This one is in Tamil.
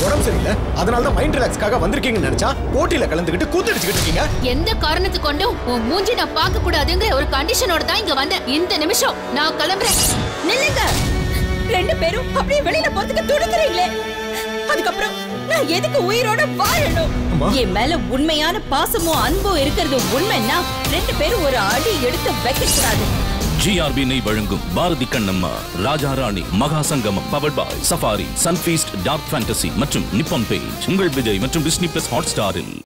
உடம்பு சரியில்லை அதனால தான் மைண்ட் ரிலாக்ஸ்க்காக வந்திருக்கீங்கன்னு நினைச்சா போட்டியில கலந்துக்கிட்டு கூத்தடிச்சுக்கிட்டு இருக்கீங்க எந்த காரணத்து கொண்டும் உன் மூஞ்சி நான் பார்க்க கூடாதுங்கிற ஒரு கண்டிஷனோட தான் இங்க வந்தேன் இந்த நிமிஷம் நான் கிளம்புறேன் நில்லுங்க ரெண்டு பேரும் அப்படியே வெளியில போறதுக்கு துடிக்கிறீங்களே அதுக்கப்புறம் நான் எதுக்கு உயிரோட வாழணும் அம்மா. என் மேல உண்மையான பாசமும் அன்பும் இருக்கிறது உண்மைன்னா ரெண்டு பேரும் ஒரு அடி எடுத்து வைக்க கூடாது ஜிஆர்பி நெய் வழங்கும் பாரதி கண்ணம்மா ராஜா Rani Maha Sangamam powered by Safari Sunfeast Dark Fantasy மற்றும் நிப்பான் பெயிண்ட் உங்கள் விஜய் மற்றும் டிஸ்னி பிளஸ் ஹாட் ஸ்டாரில்